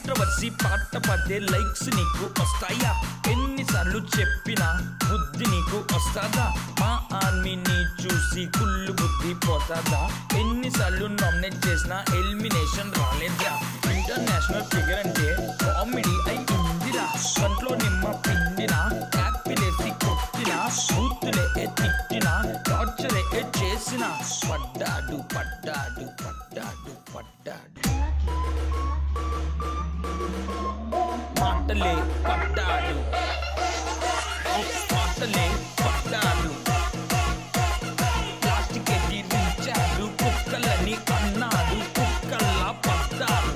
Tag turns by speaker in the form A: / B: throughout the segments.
A: controversy పాట పడితే likes నీకు వస్తాయా ఎన్నిసార్లు చెప్పినా బుద్ధి నీకు వస్తాదా మా ఆర్మీని చూసి కుళ్ళు బుద్ధి పోతాదా ఎన్నిసార్లు నామినేట్ చేసినా ఎలిమినేషన్ రాలేదా ఇంటర్నేషనల్ ఫిగర్ అంటే కామెడీ అయి ఉందిరా కంట్లో నిమ్మ పిండినా యాపిలేసి కొట్టినా బూతులే ఏ తిట్టినా టార్చరే ఏ చేసిన పడ్డాడు పడ్డాడు పడ్డాడు పడ్డాడు మాటలే పడ్డాడు మాటలే పడ్డాడు ప్లాస్టిక్ ఎదిరించాడు కుక్కలని అన్నాడు కుక్కల్లా పడ్డారు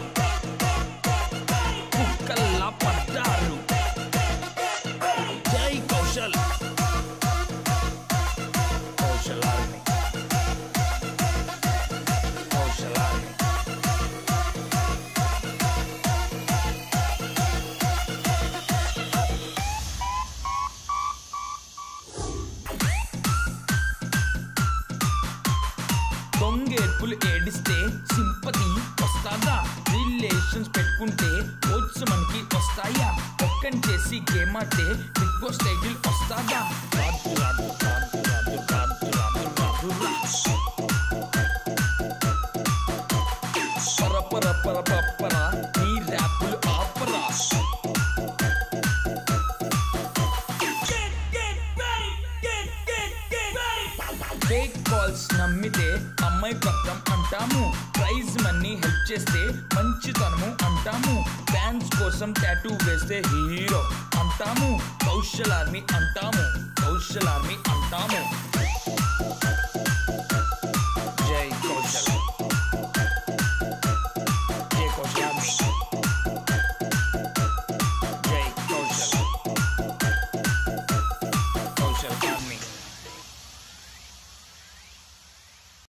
A: కుక్కల్లా పడ్డారు జై కౌశల్ కౌశలాన్ని కౌశలాన్ని దొంగేర్పులు ఏడిస్తే సింపతి వస్తాదా రిలేషన్స్ పెట్టుకుంటే ఓట్స్ మనకి వస్తాయా ఒక్కని చేసి గేమ్ ఆడితే బిగ్ బాస్ టైటిల్ వస్తాదా రాదు రాదు రాదు రాదు రాదు రాదు రాదు రా పర పర పర పర నీ ర్యాపులు ఆపరా ఫేక్ కాల్స్ నమ్మితే అమ్మాయి పక్కం అంటాము ప్రైజ్ మనీ హెల్ప్ చేస్తే మంచితనము అంటాము ఫ్యాన్స్ కోసం టాటూ వేస్తే హీరో అంటాము కౌశల్ ఆర్మీ అంటాము కౌశల్ ఆర్మీ అంటాము